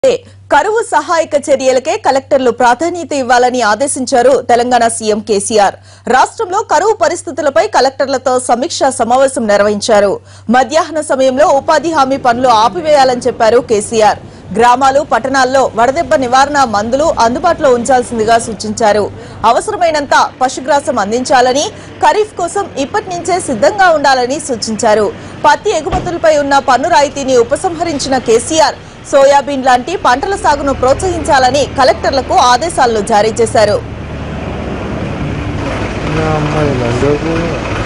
కరువు సహాయక చర్యలకే కలెక్టర్లు ప్రాధాన్యత ఇవ్వాలని ఆదేశించారు తెలంగాణ సీఎం కేసీఆర్ రాష్ట్రంలో కరువు పరిస్థితులపై కలెక్టర్లతో సమీక్షా సమావేశం నిర్వహించారు మధ్యాహ్న సమయంలో ఉపాధి హామీ పనులు ఆపివేయాలని చెప్పారు కేసీఆర్ గ్రామాలు పట్టణాల్లో వడదెబ్బ నివారణ మందులు అందుబాటులో ఉంచాల్సిందిగా సూచించారు అవసరమైనంత పశుగ్రాసం అందించాలని ఖరీఫ్ కోసం ఇప్పటి నుంచే సిద్ధంగా ఉండాలని సూచించారు పత్తి ఎగుమతులపై ఉన్న పన్ను రాయితీని ఉపసంహరించిన కేసీఆర్ సోయాబీన్ లాంటి పంటల సాగును ప్రోత్సహించాలని కలెక్టర్లకు ఆదేశాలను జారీ చేశారు నా అమ్మాయి లండోకు